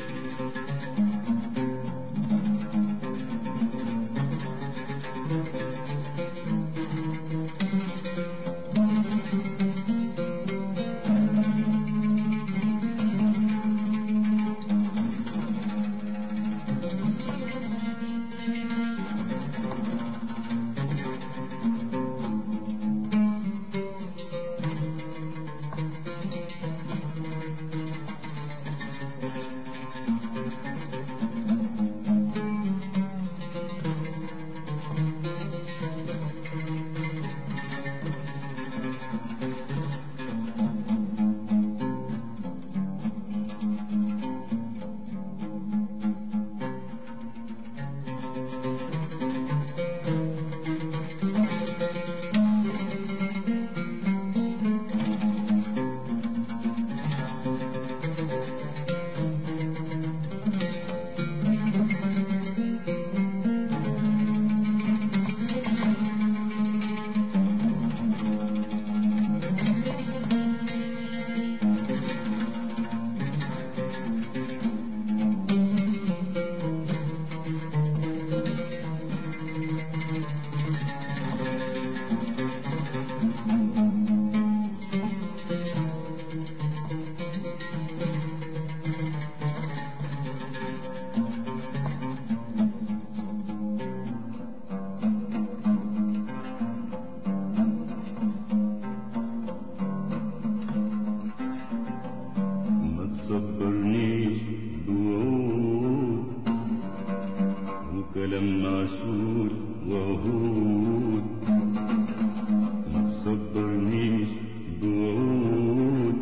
ما تصبرنيش بوعود وكلام معسول وهود ما تصبرنيش بوعود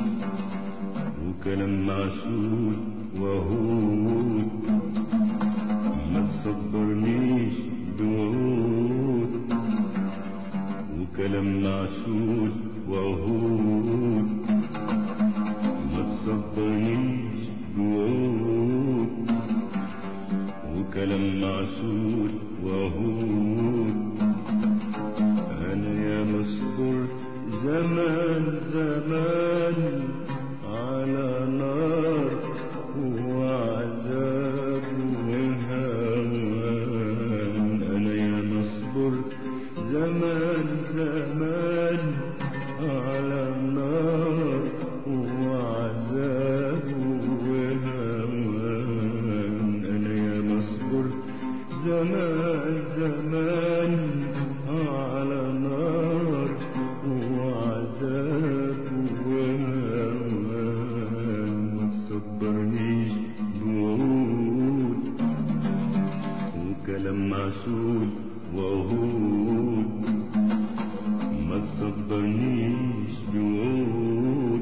وكلام معسول وهود ما تصبرنيش بوعود وكلام معسول وهود ما تصبرنيش بوعود وكلام معسول وهود انا يا مصبر زمان زمان على نار وعذاب وهوان انا يا مصبر زمان زمان على نار وعذاب وهوان انا يا مصبر زمان زمان على نار وعذاب وهوان ما تصبرنيش بوعود وكلام معسول وهود ما تصبرنيش بوعود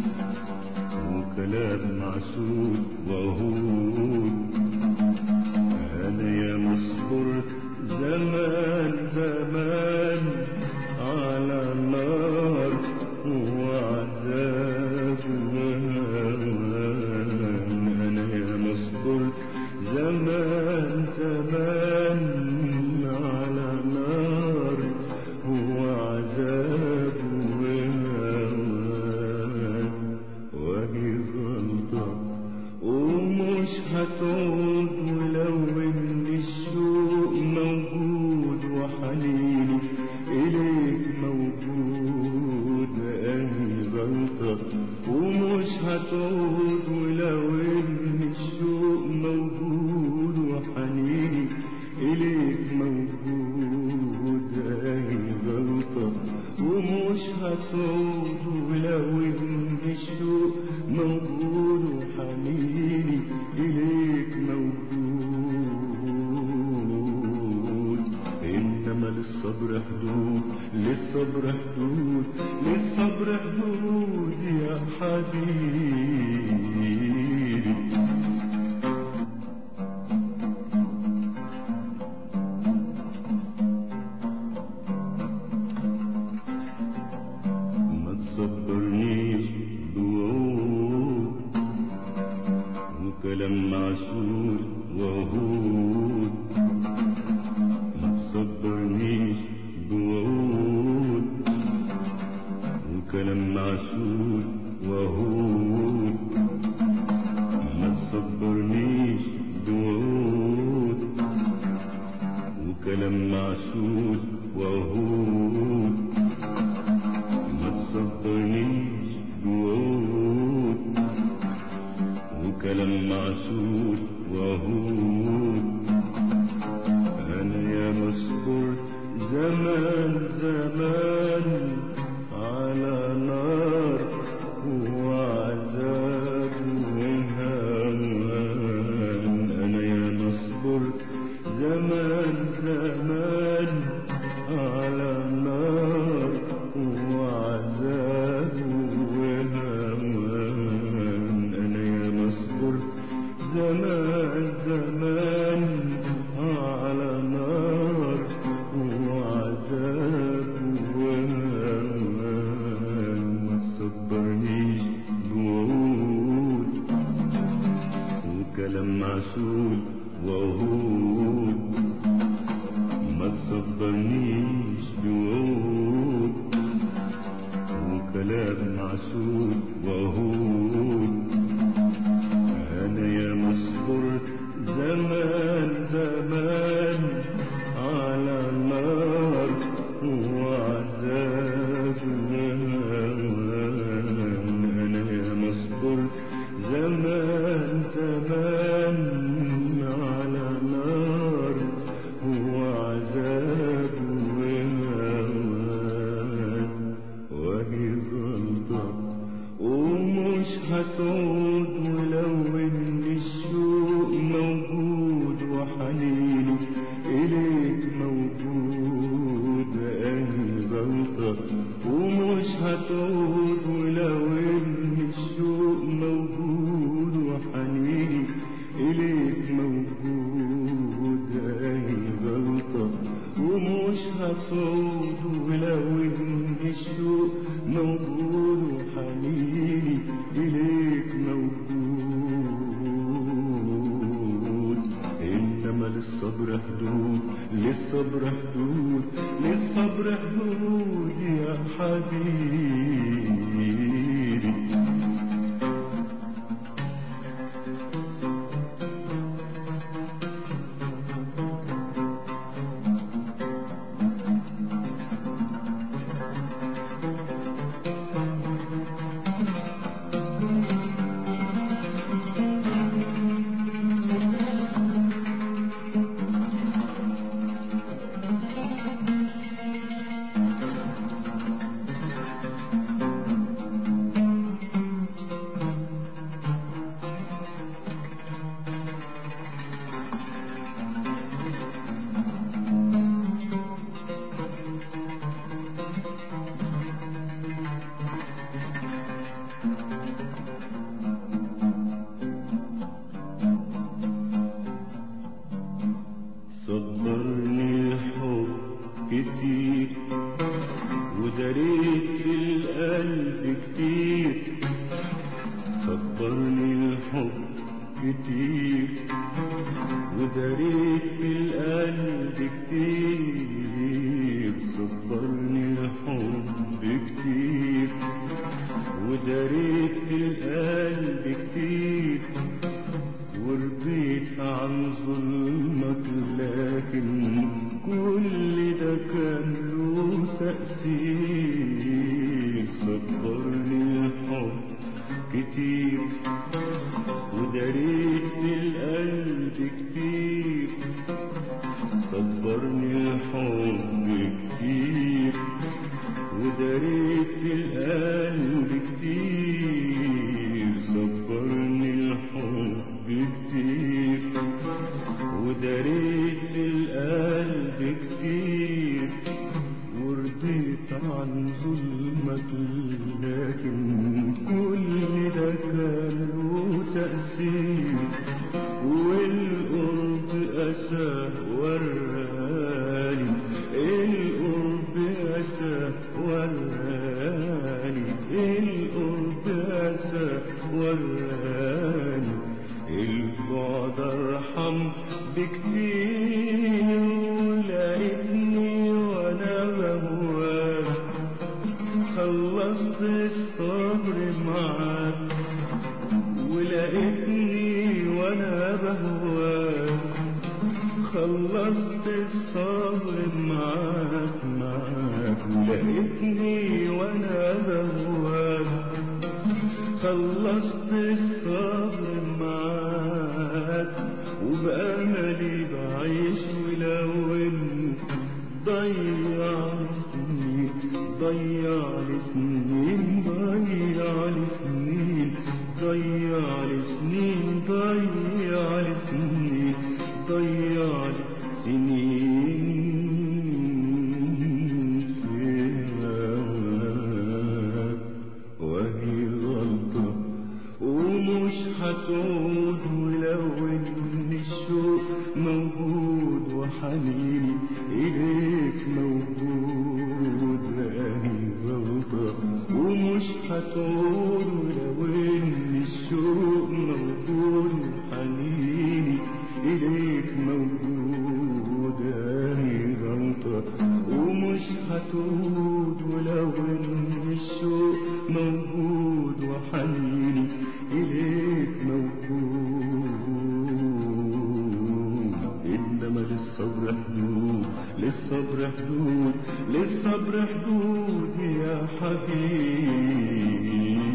وكلام معسول وهود انا يا مصبر زمان زمان على نار وعذاب وهوان انا يا مصبر زمان زمان على نار وعذاب وهوان وهي غلطة ومش هتعود ولو ان الشوق موجود وحنيني اليك موجود اهي غلطة ومش هتعود ولو ان الشوق موجود وحنيني اليك موجود اهي غلطة ومش هتعود ولو ان الشوق موجود وحنيني اليك موجود انما للصبر حدود للصبر حدود للصبر حدود يا حبيبي ما تصبرنيش بوعود وكلام معسول وهود ما تصبرنيش بوعود وكلام معسول وهود ما تصبرنيش وكلام معسول وهود ما تصدرنيش بوعود وكلام معسول وهود انا يا مسكور زمان زمان على نار وعذاب وهوان انا يا مصبر زمان زمان على نار وعذاب وهوان انا يا مصبر زمان زمان على نار وعذاب وهوان ما تصبرنيش بوعود وكلام معسول وهود ما تصبرنيش بوعود وكلام معسول وهود انا يا مصبر زمان زمان على نار وعذاب انا يا مصبر زمان زمان على نار وعذاب وهوان وهي غلطة ومش هتعود ولو ان الشوق موجود وحنيني اليك موجود اهي غلطة ومش هتعود ولو ان الشوق موجود وحنيني اليك موجود اهي غلطة ومش هتعود ولو ان الشوق موجود وحنيني اليك موجود انما للصبر حدود للصبر حدود للصبر حدود يا حبيبي صبرني الحب كتير ودريت في القلب كتير صبرني الحب كتير ودريت في القلب كتير صبرني الحب كتير ودريت في القلب كتير ورضيت عن ظلمك لكن كل ده كان له تأثير صبرني الحب كتير ودريت في القلب كتير صبرني الحب كتير ودريت في القلب كتير صبرني الحب كتير ودريت في القلب كتير ورضيت عن ظلمك لكن كل ده كان له تأثير والقرب أسى وراني القرب أسى وراني القرب أسى وراني البعد أرحم بكتير ولقيتني وأنا بهواك خلصت الصبر معاك ولقيتني وانا بهواك خلصت الصبر معاك معاك ولقيتني وانا بهواك خلصت الصبر معاك وبأملي بعيش ولو انه ضيع سنين ضيع لي سنين ضيع لي سنين ضيع لي سنين ضيع لي سنين ضيع لي سنين في هواك وهي غلطة ومش هتعود ولو ان الشوق موجود وحنيني اليك موجود هي غلطة ومش هتعود ولو ان الشوق موجود وحنيني اليك موجود هي غلطة ومش هتعود ولو ان الشوق موجود وحنيني إليك موجود إنما للصبر حدود للصبر حدود للصبر حدود يا حبيبي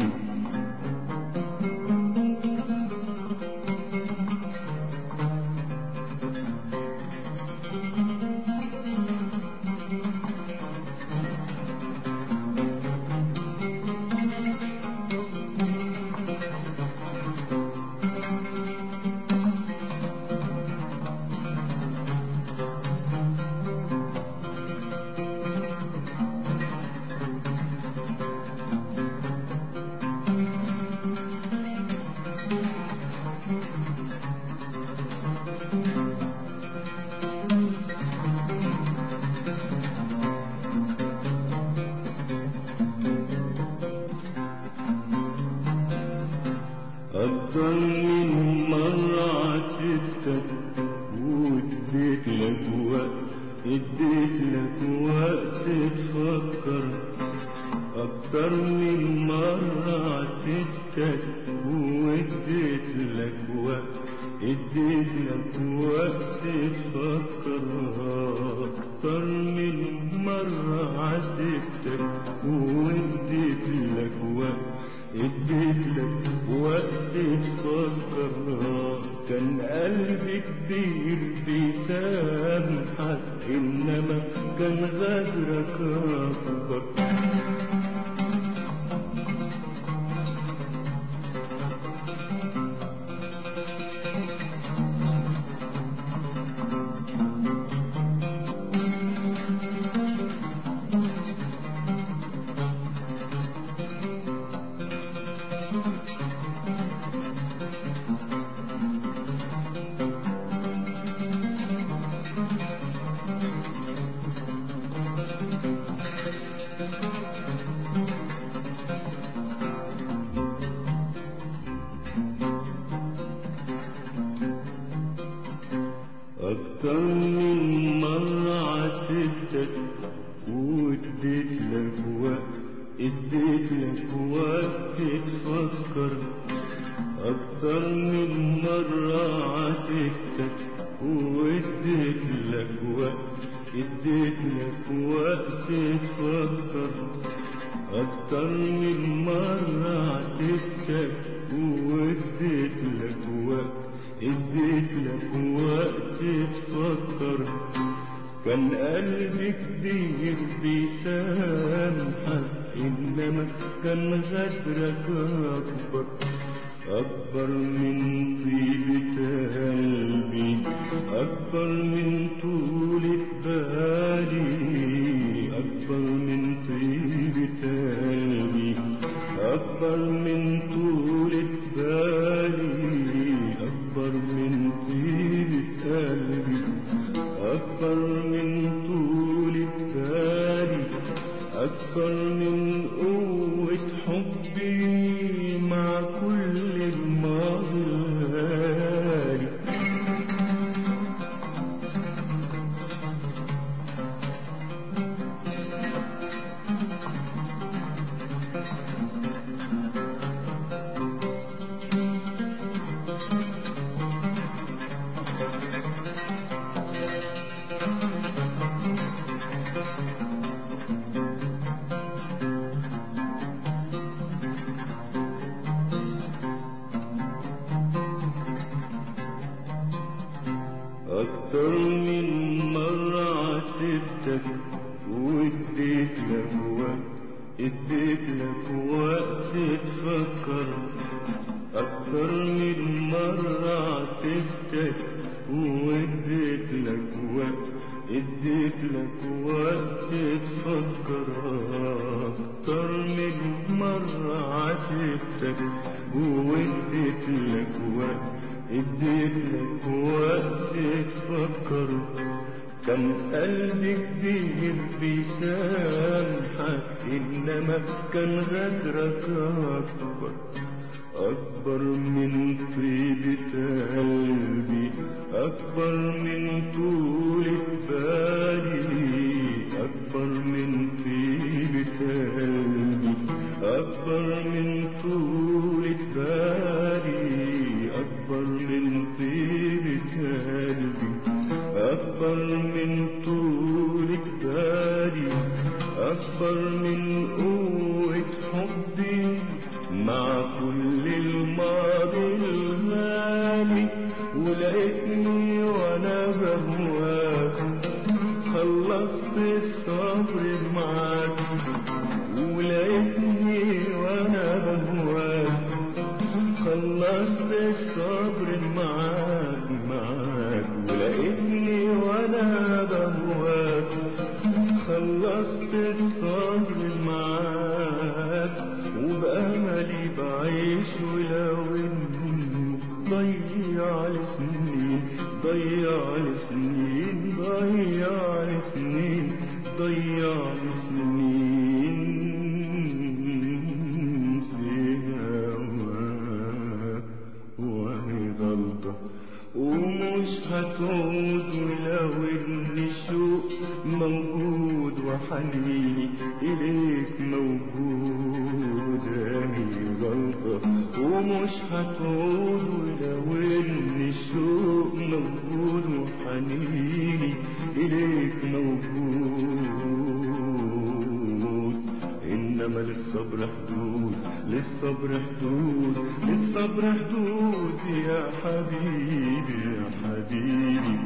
أكتر من مرة عاتبتك واديت لك وقت اديت لك وقت تفكر أكتر من مرة عاتبتك واديت لك وقت اديت لك وقت تفكر أكتر من مرة عاتبتك واديت لك وقت اديت لك وقت تفكر كان قلبي كبير بيسامحك انما كان غدرك اكبر أكتر من مرة عاتبتك واديت لك وقت اديت لك وقت تفكر أكتر من مرة عاتبتك واديت لك وقت اديت لك وقت تفكر أكتر من مرة عاتبتك واديت لك وقت اديت لك وقت تفكر كان قلبي كبير بيسامحك انما كان غدرك اكبر اكبر من طيبة قلبي اكبر من طولة بالي اكبر من طيبة قلبي اكبر من طولة بالي أكبر من طيبة قلبي أكبر من طول بالي أكبر من قوة حبي مع كل الماضي الغالي أكتر من مرة عاتبتك واديت لك وقت اديت لك وقت تفكر أكتر من مرة عاتبتك واديت لك وقت اديت لك وقت تفكر أكتر من مرة عاتبتك واديت لك وقت اديت لك وقت تفكر كم قلب كبير بيسامحك انما كان غدرك اكبر اكبر من طيبة قلبي اكبر من طولة بالي اكبر من طيبة قلبي اكبر من طولة بالي اكبر من طيبة قلبي أكبر من طولة بالي أكبر من قوة حبي مع كل الماضي الغالي ولقيتني وأنا بهواك خلصت الصبر معاك ولقيتني وأنا بهواك خلصت الصبر معاك معاك ولقيتني وانا بهواك خلصت الصبر معاك وبأملي بعيش ولو اني ضيع لي سنين ضيع لي سنين ضيع لي سنين ضيع لي سنين في هواك وهي غلطة ومش هتعود ولو ان الشوق موجود وحنيني اليك موجود هي غلطة ومش هتعود ولو ان الشوق موجود وحنيني اليك موجود انما للصبر حدود للصبر حدود للصبر حدود يا حبيبي يا حبيبي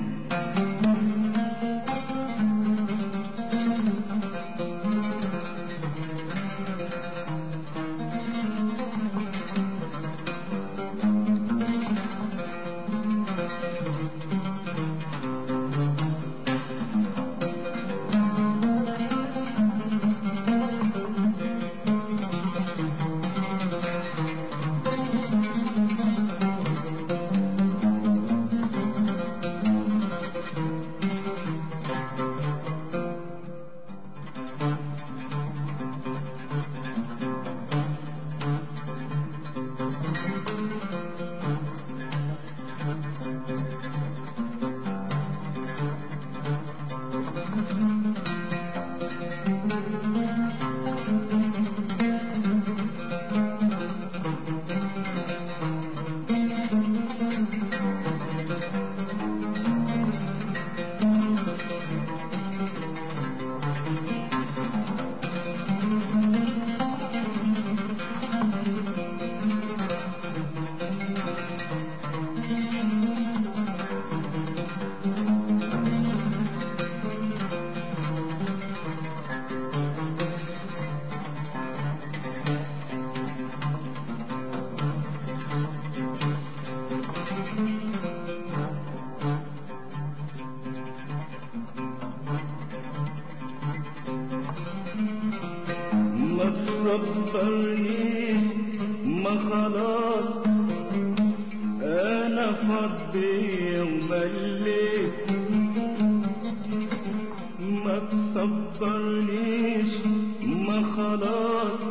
ما تصبرنيش ما خلاص انا فضي ومليت ما تصبرنيش ما خلاص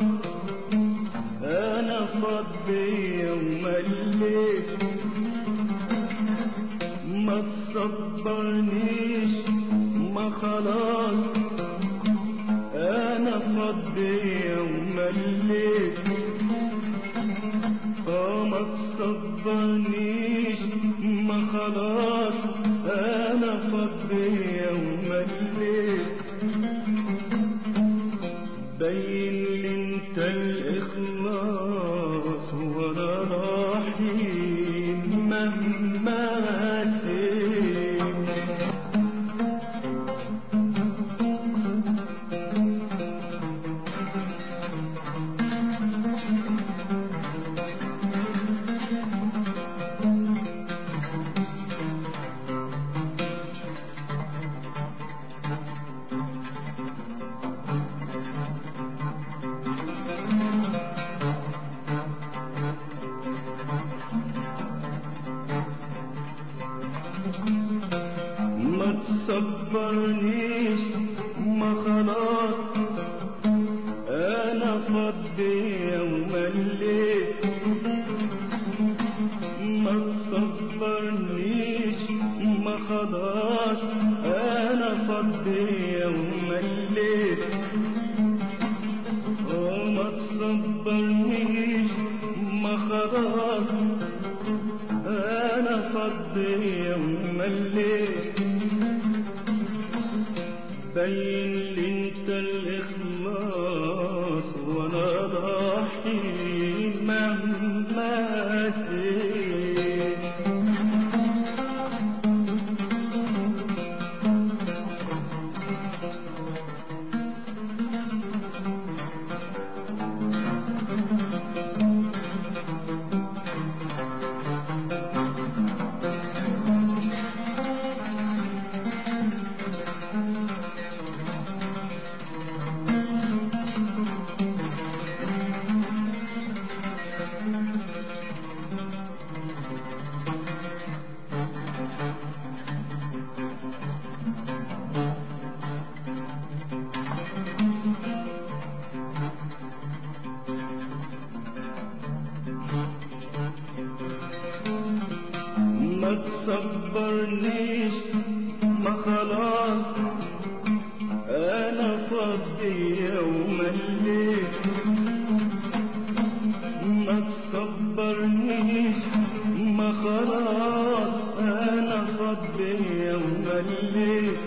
انا فضي ومليت ما تصبرنيش ما خلاص انا فضي ومليت اه ما تصبرنيش ما خلاص انا فضي ومليت بين لي انت الاخلاص وانا رحيم مهما هتيت ما تصبرنيش ما خلاص انا فضي ومليت ما تصبرنيش ما خلاص انا فضي ومليت وما تصبرنيش ما خلاص انا فضي ومليت بين لي انت الاخلاص وانا ضحي مهما سيت ما تصبرنيش ما خلاص انا فضي ومليت ما تصبرنيش ما خلاص انا فضي ومليت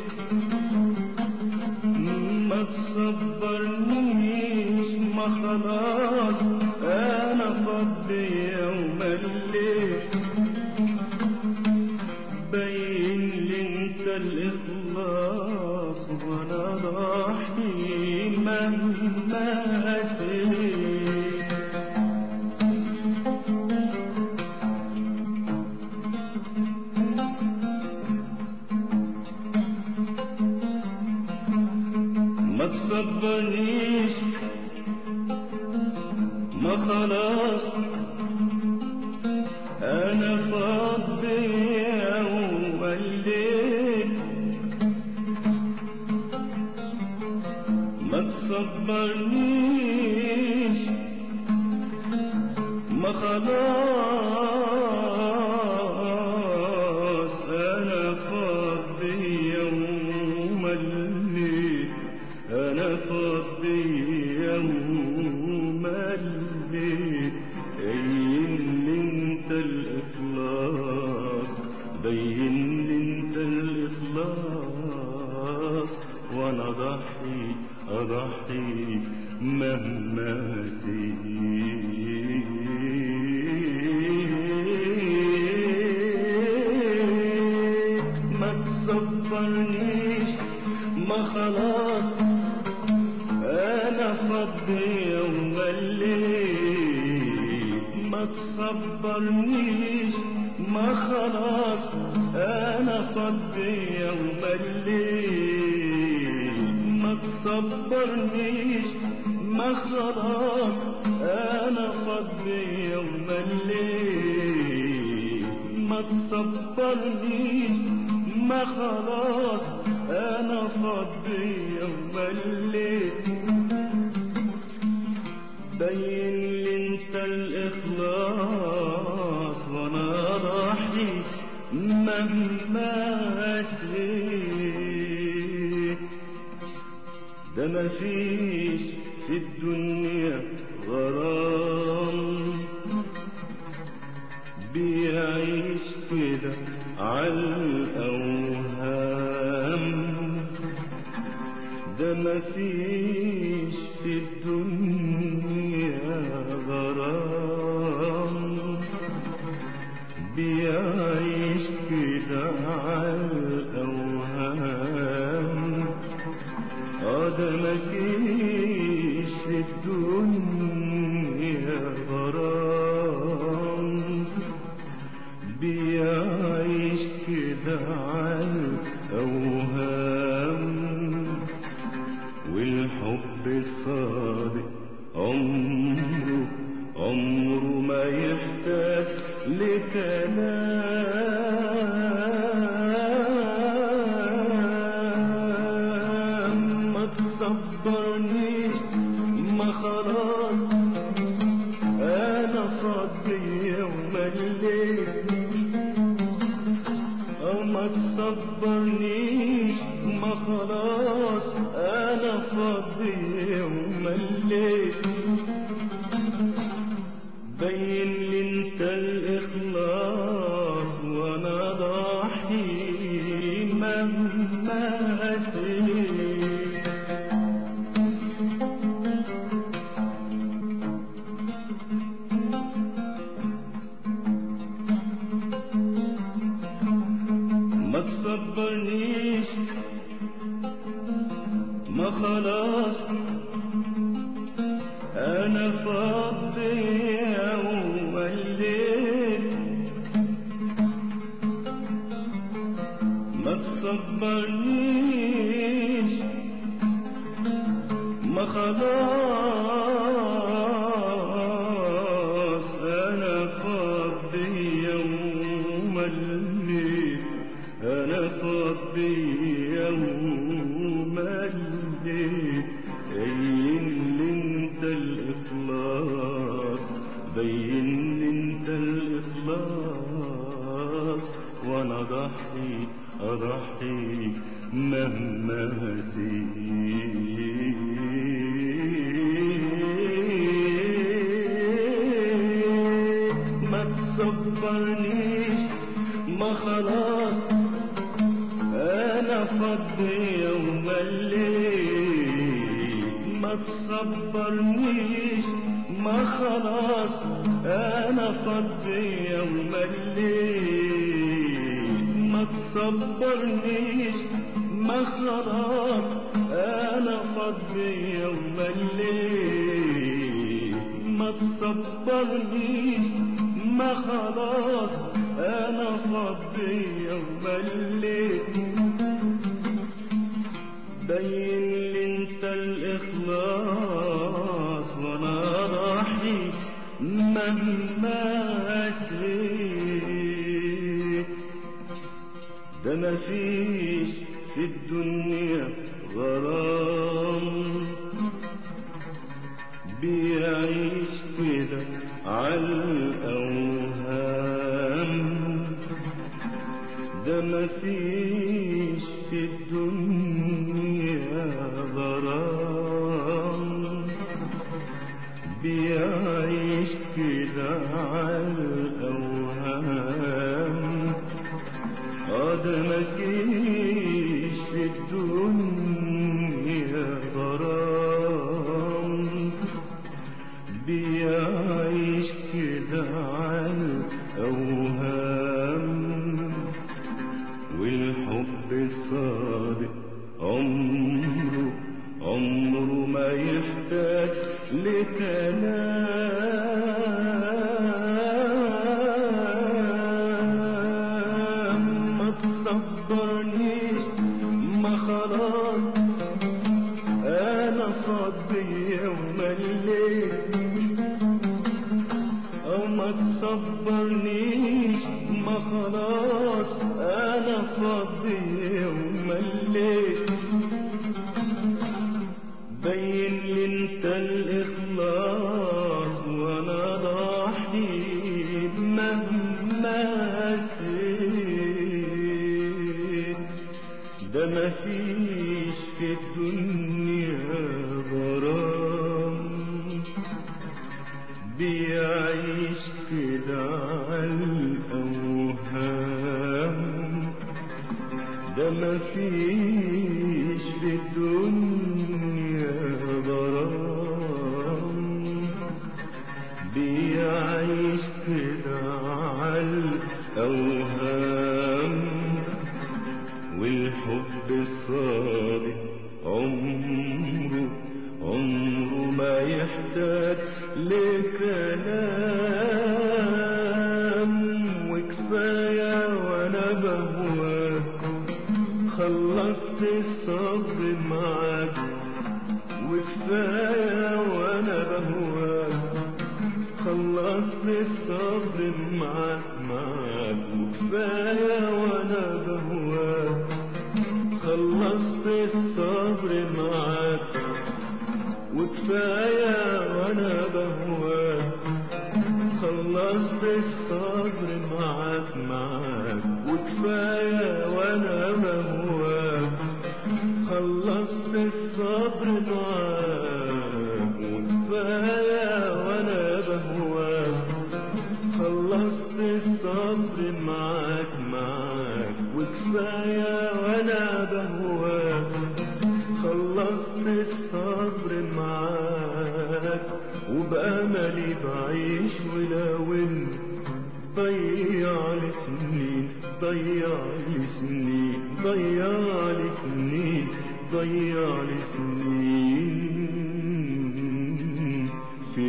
ما تصبرنيش ما خلاص انا فضي ومليت بين لي انت الاخلاص وانا ضحي مهما سيت ما تصبرنيش ما خلاص انا فاضي ومليت ما تصبرنيش ما خلاص انا فاضي ومليت انا فاضي ومليت بين لي انت الاخلاص بين لي انت الاخلاص وانا ضحي اضحي مهما زيد ما تصبرنيش ما خلاص انا فضي ومليت ما تصبرنيش ما خلاص انا فضي ومليت ما تصبرنيش ما خلاص انا فضي ومليت ما تصبرنيش ما خلاص انا فضي ومليت بين لي انت الاخلاص وانا ضحي مهما سيت ده مفيش في الدنيا غرام بيعيش كده عالأوهام ده مفيش في الدنيا غرام بيعيش كده عالأوهام اه ده مفيش في الدنيا غرام بيعيش كده عالأوهام والحب الصادق عمره عمره ما يحتاج لكلام ما تصبرنيش ما خلاص انا فاضي ومليت بين لي انت الاخلاص وانا ضحي مهما اسيت ما تصبرنيش ما خلاص انا فاضي يوم الليل ما تصبرنيش ما خلاص انا فاضي يوم الليل انا فاضي يوم الليل بين لي انت الاخلاص بين لي انت الاخلاص وانا اضحي اضحي مهما زيد ما تصبرنيش ما خلاص انا فضي يوم الليل ما تصبرنيش ما خلاص انا فضي يوم الليل ما تصبرنيش ما خلاص انا فضي يوم الليل ما تصبرنيش ما خلاص انا فضي يوم الليل بين لي انت الاخلاص وانا ضحي مهما اسيت ده مفيش في الدنيا غرام بيعيش كده عالأوهام ده مفيش في الدنيا غرام بيعيش كده عالأوهام اه ده مفيش في الدنيا غرام بيعيش كده عالأوهام والحب الصادق عمره عمره ما يحتاج لكلام ما تصبرنيش ما خلاص انا فاضي يوم الليل او ما تصبرنيش ما خلاص انا فاضي يوم الليل بين لي انت الاخلاص وانا ضحي مهما اسيت ده مفيش في الدنيا غرام بيعيش كده عالأوهام ده مفيش في الدنيا غرام بيعيش كده عالأوهام والحب الصادق عمره عمره ما يحتاج لكلام وكفاية وانا بهواك خلصت الصبر معاك وكفاية وانا بهواك خلصت الصبر معاك معاك وكفاية وانا بهواك خلصت الصبر معاك وكفاية وانا بهواك خلصت الصبر معاك معاك وكفاية لي سنين ضيع لي سنين ضيع لي سنين في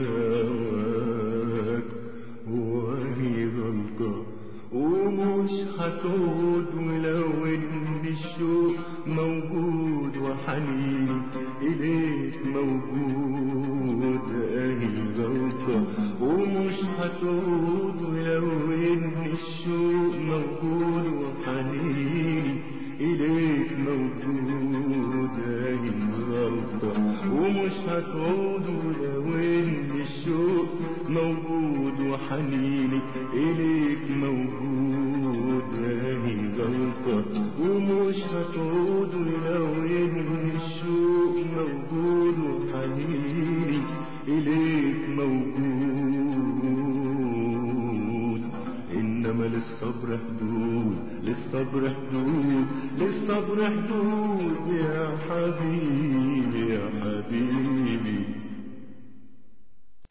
هواك وهي غلطة ومش هتعود ولو ان الشوق موجود وحنين اليك موجود اهي غلطة ومش هتعود ولو ان الشوق موجود وحنين اليك موجود اهي غلطة ومش هتعود ولو ان الشوق موجود وحنيني اليك موجود اهي غلطة ومش هتعود ولو ان الشوق موجود وحنيني اليك موجود انما للصبر حدود للصبر حدود للصبر حدود يا